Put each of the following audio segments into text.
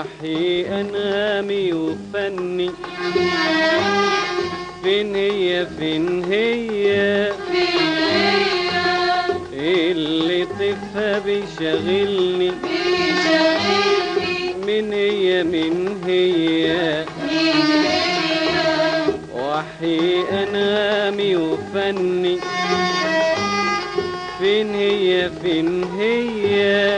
وحي أنامي وفني فين هي فين هي اللي طفها بيشغلني من هي من هي وحي أنامي وفني فين هي فين هي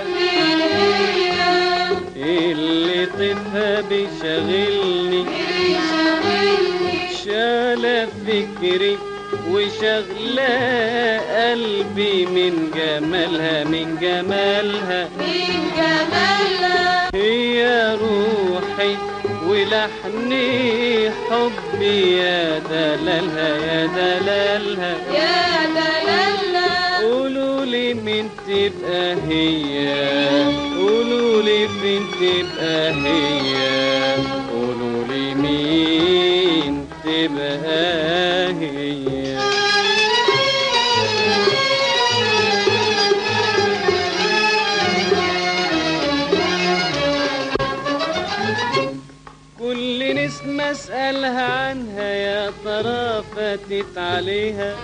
اللي طفها بيشغلني شال فكري وشغلة قلبي من جمالها من جمالها هي روحي ولحني حبي يا دلالها يا دلالها قولوا لي مين تبقى هي قولوا لي فين تبقى هي قولوا لي مين تبقى هي كل نسمة اسألها عنها يا ترى فاتت عليها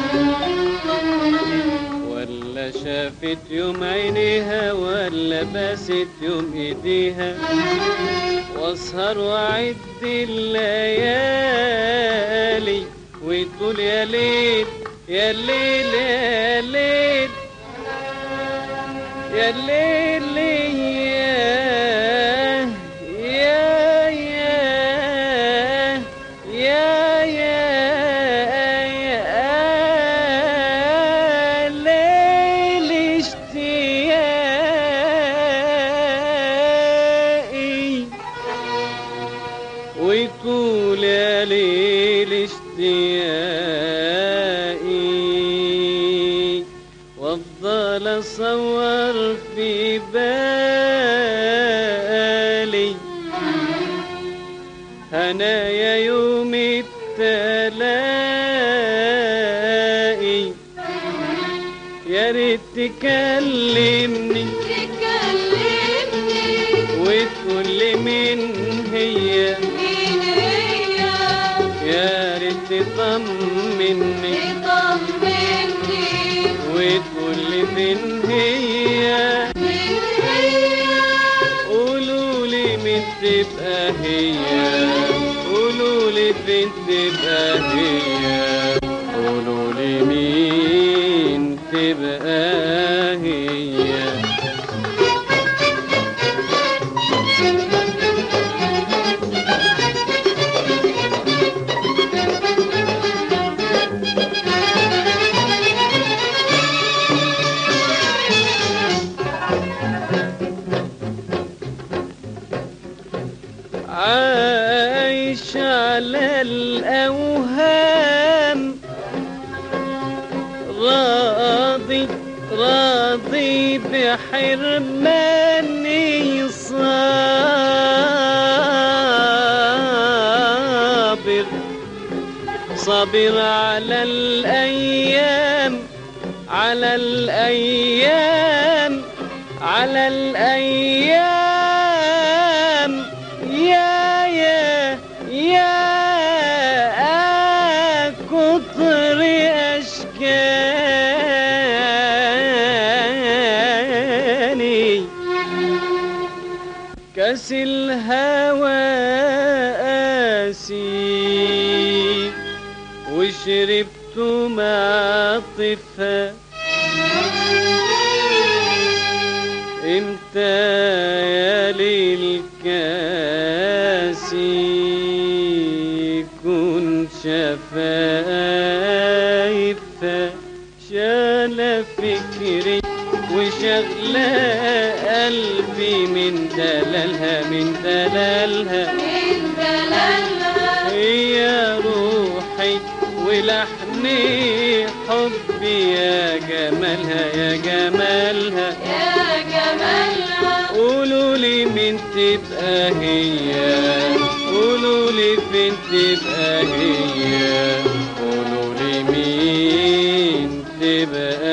ولا شافت يوم عينيها ولا باست يوم ايديها واسهر واعد الليالي وتقول يا ليل يا ليل يا ليل يا ليل يا يا يا يا يا ليل اشتياقي ويطول يا ليل اشتياقي وافضل اصور في بالي هنايا يوم التلاقي يا ريت تكلمني وتقول لي مين هي يا ريت تطمني وتقول لي فين هي قولوا لي مين تبقى هي قولوا لي فين تبقى هي قولوا لي مين تبقى هي عايش على الأوهام راضي راضي بحرماني صابر صابر على الأيام على الأيام على الأيام يا يا يا كتر أشكاني كاس الهوى قاسي وشربت مع طفها انت يا ليل كاسي كن شفايفها شال فكري وشغلة قلبي من دلالها من دلالها هي روحي ولحني حبي يا جمالها يا جمالها قولوا لي مين تبقى هي قولوا لي فين تبقى هي قولوا لي مين تبقى